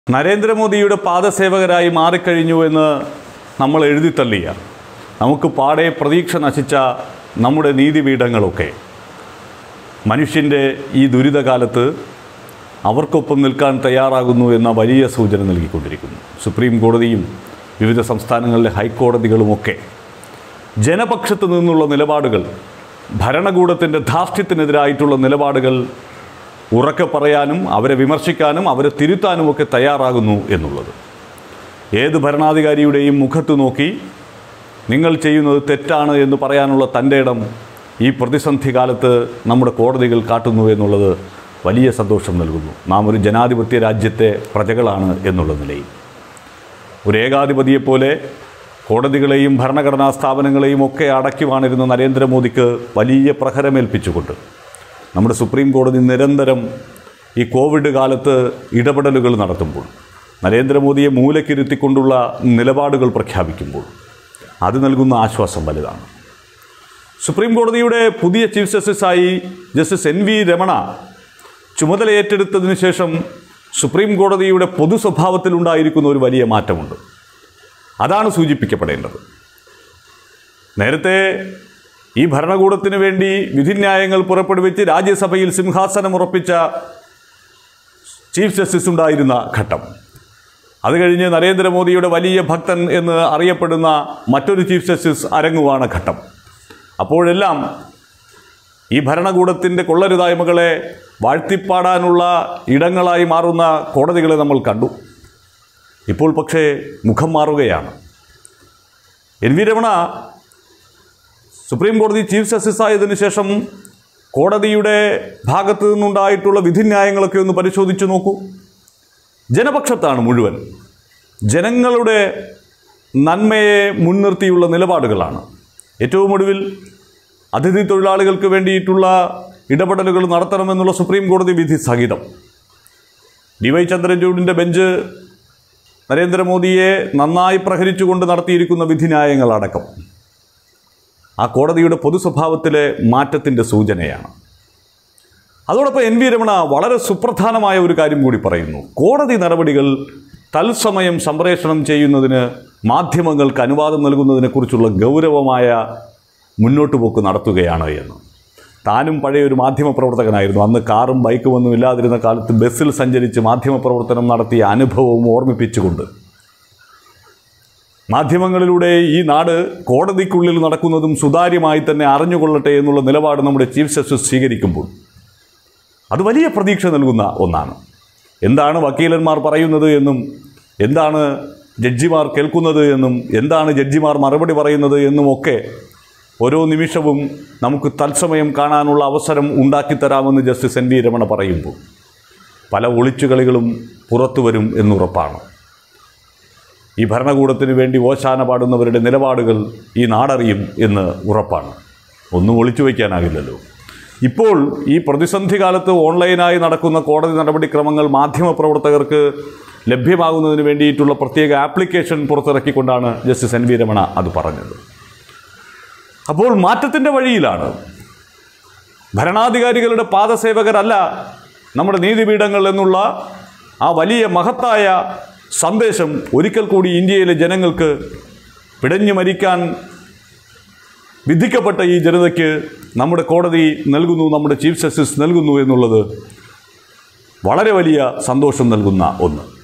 നരേന്ദ്രമോദിയുടെ പാദസേവകരായി മാറിക്കഴിഞ്ഞു എന്ന് നമ്മൾ എഴുതിത്തള്ളിയ നമുക്ക് പാടെ പ്രതീക്ഷ നശിച്ച നമ്മുടെ നീതിപീഠങ്ങളൊക്കെ മനുഷ്യൻ്റെ ഈ ദുരിതകാലത്ത് അവർക്കൊപ്പം നിൽക്കാൻ തയ്യാറാകുന്നു എന്ന വലിയ സൂചന നൽകിക്കൊണ്ടിരിക്കുന്നു സുപ്രീം കോടതിയും വിവിധ സംസ്ഥാനങ്ങളിലെ ഹൈക്കോടതികളുമൊക്കെ ജനപക്ഷത്ത് നിന്നുള്ള നിലപാടുകൾ ഭരണകൂടത്തിൻ്റെ ധാർഷ്ട്യത്തിനെതിരായിട്ടുള്ള നിലപാടുകൾ ഉറക്കെ പറയാനും അവരെ വിമർശിക്കാനും അവരെ തിരുത്താനുമൊക്കെ തയ്യാറാകുന്നു എന്നുള്ളത് ഏത് ഭരണാധികാരിയുടെയും മുഖത്ത് നോക്കി നിങ്ങൾ ചെയ്യുന്നത് തെറ്റാണ് എന്ന് പറയാനുള്ള തൻ്റെ ഇടം ഈ പ്രതിസന്ധി കാലത്ത് നമ്മുടെ കോടതികൾ കാട്ടുന്നു എന്നുള്ളത് വലിയ സന്തോഷം നൽകുന്നു നാം ഒരു ജനാധിപത്യ രാജ്യത്തെ പ്രജകളാണ് എന്നുള്ള നിലയിൽ ഒരു ഏകാധിപതിയെപ്പോലെ കോടതികളെയും ഭരണഘടനാ സ്ഥാപനങ്ങളെയും ഒക്കെ അടക്കി വാണിരുന്ന നരേന്ദ്രമോദിക്ക് വലിയ പ്രഹരമേൽപ്പിച്ചുകൊണ്ട് നമ്മുടെ സുപ്രീം കോടതി നിരന്തരം ഈ കോവിഡ് കാലത്ത് ഇടപെടലുകൾ നടത്തുമ്പോൾ നരേന്ദ്രമോദിയെ മൂലക്കിരുത്തിക്കൊണ്ടുള്ള നിലപാടുകൾ പ്രഖ്യാപിക്കുമ്പോൾ അത് നൽകുന്ന ആശ്വാസം വലുതാണ് സുപ്രീം കോടതിയുടെ പുതിയ ചീഫ് ജസ്റ്റിസായി ജസ്റ്റിസ് എൻ വി രമണ ചുമതല ഏറ്റെടുത്തതിന് ശേഷം സുപ്രീം കോടതിയുടെ പൊതു സ്വഭാവത്തിലുണ്ടായിരിക്കുന്ന ഒരു വലിയ മാറ്റമുണ്ട് അതാണ് സൂചിപ്പിക്കപ്പെടേണ്ടത് നേരത്തെ ഈ ഭരണകൂടത്തിന് വേണ്ടി വിധിന്യായങ്ങൾ പുറപ്പെടുവിച്ച് രാജ്യസഭയിൽ സിംഹാസനം ഉറപ്പിച്ച ചീഫ് ജസ്റ്റിസ് ഉണ്ടായിരുന്ന ഘട്ടം അത് കഴിഞ്ഞ് നരേന്ദ്രമോദിയുടെ വലിയ ഭക്തൻ എന്ന് അറിയപ്പെടുന്ന മറ്റൊരു ചീഫ് ജസ്റ്റിസ് അരങ്ങുവാണ് ഘട്ടം അപ്പോഴെല്ലാം ഈ ഭരണകൂടത്തിൻ്റെ കൊള്ളരുതായ്മകളെ വാഴ്ത്തിപ്പാടാനുള്ള ഇടങ്ങളായി മാറുന്ന കോടതികളെ നമ്മൾ കണ്ടു ഇപ്പോൾ പക്ഷേ മുഖം മാറുകയാണ് എൻ വി രമണ സുപ്രീം കോടതി ചീഫ് ജസ്റ്റിസ് ആയതിനു ശേഷം കോടതിയുടെ ഭാഗത്തു നിന്നുണ്ടായിട്ടുള്ള വിധിന്യായങ്ങളൊക്കെ ഒന്ന് പരിശോധിച്ചു നോക്കൂ ജനപക്ഷത്താണ് മുഴുവൻ ജനങ്ങളുടെ നന്മയെ മുൻനിർത്തിയുള്ള നിലപാടുകളാണ് ഏറ്റവും ഒടുവിൽ അതിഥി തൊഴിലാളികൾക്ക് വേണ്ടിയിട്ടുള്ള ഇടപെടലുകൾ നടത്തണമെന്നുള്ള സുപ്രീം കോടതി വിധി സഹിതം ഡി വൈ ചന്ദ്രചൂഡിൻ്റെ ബെഞ്ച് നരേന്ദ്രമോദിയെ നന്നായി പ്രഹരിച്ചുകൊണ്ട് നടത്തിയിരിക്കുന്ന വിധിന്യായങ്ങളടക്കം ആ കോടതിയുടെ പൊതു സ്വഭാവത്തിലെ മാറ്റത്തിൻ്റെ സൂചനയാണ് അതോടൊപ്പം എൻ വി രമണ വളരെ സുപ്രധാനമായ ഒരു കാര്യം കൂടി പറയുന്നു കോടതി നടപടികൾ തത്സമയം സംപ്രേഷണം ചെയ്യുന്നതിന് മാധ്യമങ്ങൾക്ക് അനുവാദം നൽകുന്നതിനെക്കുറിച്ചുള്ള ഗൗരവമായ മുന്നോട്ട് പോക്ക് നടത്തുകയാണ് എന്ന് താനും പഴയ ഒരു മാധ്യമപ്രവർത്തകനായിരുന്നു അന്ന് കാറും ബൈക്കും ഒന്നും ഇല്ലാതിരുന്ന കാലത്ത് ബസ്സിൽ സഞ്ചരിച്ച് മാധ്യമപ്രവർത്തനം നടത്തിയ അനുഭവവും ഓർമ്മിപ്പിച്ചുകൊണ്ട് മാധ്യമങ്ങളിലൂടെ ഈ നാട് കോടതിക്കുള്ളിൽ നടക്കുന്നതും സുതാര്യമായി തന്നെ അറിഞ്ഞുകൊള്ളട്ടെ എന്നുള്ള നിലപാട് നമ്മുടെ ചീഫ് ജസ്റ്റിസ് സ്വീകരിക്കുമ്പോൾ അത് വലിയ പ്രതീക്ഷ നൽകുന്ന ഒന്നാണ് എന്താണ് വക്കീലന്മാർ പറയുന്നത് എന്നും എന്താണ് ജഡ്ജിമാർ കേൾക്കുന്നത് എന്നും എന്താണ് ജഡ്ജിമാർ മറുപടി പറയുന്നത് എന്നുമൊക്കെ ഓരോ നിമിഷവും നമുക്ക് തത്സമയം കാണാനുള്ള അവസരം ഉണ്ടാക്കിത്തരാമെന്ന് ജസ്റ്റിസ് എൻ വി രമണ പറയുമ്പോൾ പല ഒളിച്ചുകളികളും പുറത്തു വരും എന്നുറപ്പാണ് ഈ ഭരണകൂടത്തിന് വേണ്ടി ഓശാന പാടുന്നവരുടെ നിലപാടുകൾ ഈ നാടറിയും എന്ന് ഉറപ്പാണ് ഒന്നും ഒളിച്ചു വയ്ക്കാനാകില്ലല്ലോ ഇപ്പോൾ ഈ പ്രതിസന്ധി കാലത്ത് ഓൺലൈനായി നടക്കുന്ന കോടതി നടപടിക്രമങ്ങൾ മാധ്യമപ്രവർത്തകർക്ക് ലഭ്യമാകുന്നതിന് വേണ്ടിയിട്ടുള്ള പ്രത്യേക ആപ്ലിക്കേഷൻ പുറത്തിറക്കിക്കൊണ്ടാണ് ജസ്റ്റിസ് എൻ വി രമണ അത് പറഞ്ഞത് അപ്പോൾ മാറ്റത്തിൻ്റെ വഴിയിലാണ് ഭരണാധികാരികളുടെ പാദസേവകരല്ല നമ്മുടെ നീതിപീഠങ്ങൾ എന്നുള്ള ആ വലിയ മഹത്തായ സന്ദേശം ഒരിക്കൽ കൂടി ഇന്ത്യയിലെ ജനങ്ങൾക്ക് പിടഞ്ഞു മരിക്കാൻ വിധിക്കപ്പെട്ട ഈ ജനതയ്ക്ക് നമ്മുടെ കോടതി നൽകുന്നു നമ്മുടെ ചീഫ് ജസ്റ്റിസ് നൽകുന്നു എന്നുള്ളത് വളരെ വലിയ സന്തോഷം നൽകുന്ന ഒന്ന്